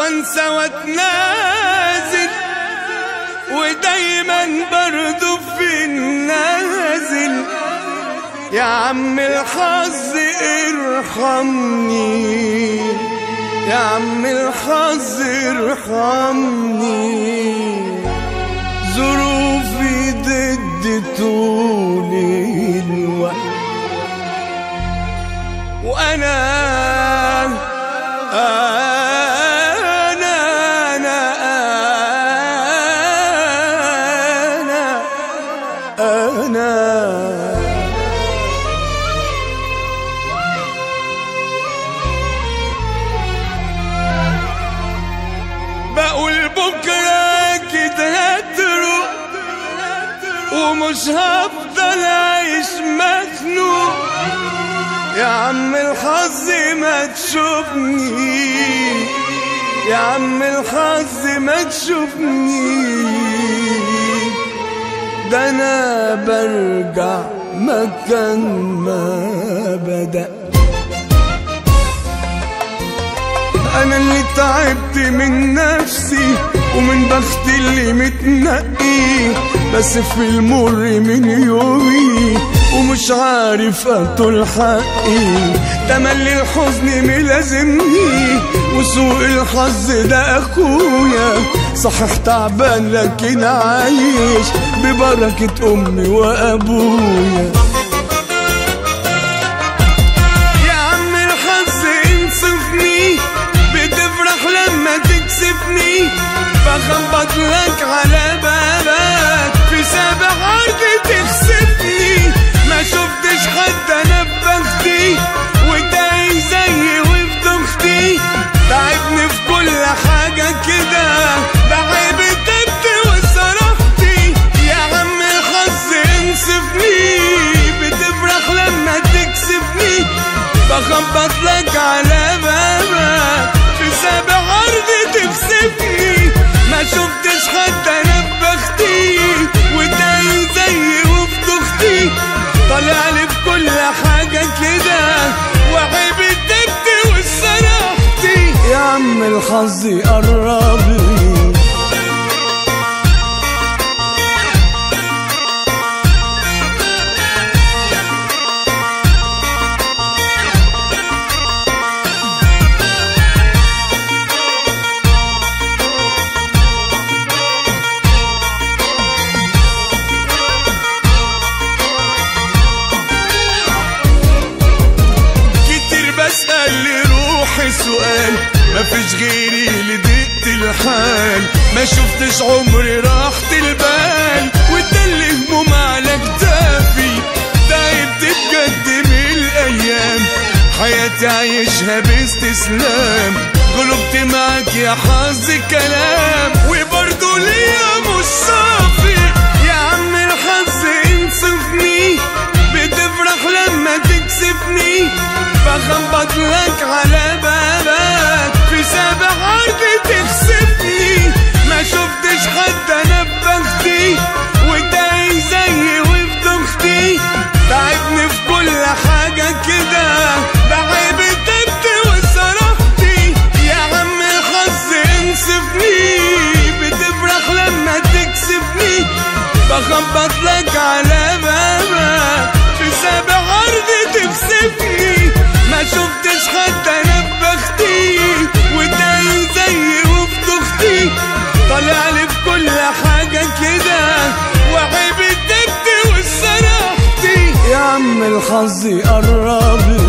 وانسى واتنازل ودايما برضو في النازل يا عم الحظ ارحمني يا عم الحظ ارحمني ظروفي ضد طول الوقت وانا انا انا انا انا بقول بكرة كده هتروح ومش هفضل عايش مخنوق يا عم الحظ ما تشوفني يا عم الحظ ما تشوفني ده انا برجع مكان ما بدأ انا اللي تعبت من نفسي ومن بختي اللي متنقي بس في المر من يومي ومش عارف اطول حقي تملي الحزن ملازمني وسوء الحظ ده اخويا صحيح تعبان لكن عايش ببركة امي وابويا يا عم الحظ انصفني بتفرح لما تكسبني بخبط لك على بابك في سابع عرض تخسفني ما شفتش حد انا ببختي وتايه زيي وفي اختي تعبني في كل حاجة كده بعيب الدب وصراحتي يا عم الحظ انصفني بتفرح لما تكسبني بخبط لك على بابك في سابع عرض تكسفني ما شفتش حد انا ببختي وتايه زيي وفي اختي طالع لي في كل حاجة كده وعيب الدبت والصراحتي يا عم الحظ قرب لي كتير بسأل لروحي سؤال مفيش غيري لضيقة الحال ما شفتش عمري راحة البال وده اللي هموم على كتافي تعبت بجد من الأيام حياتي عايشها باستسلام غلبت معاك يا حظ كلام وبرضه ليا مش صافي يا عم الحظ انصفني بتفرح لما تكسبني بخبط لك على بابك في سابع عرض تخسفني ما شفتش حد انا ببختي وتايه زيي وفي اختي تعبني في كل حاجة كده بعيب الدب وصراحتي يا عم الحظ انصفني بتفرح لما تكسبني بخبط لك على بابك في سابع عرض تكسفني ما شفتش حد انا ببختي وتايه زيي وفي اختي طالع لي في كل حاجة كده وعيب الدب والصراحتي يا عم الحظ قرب لي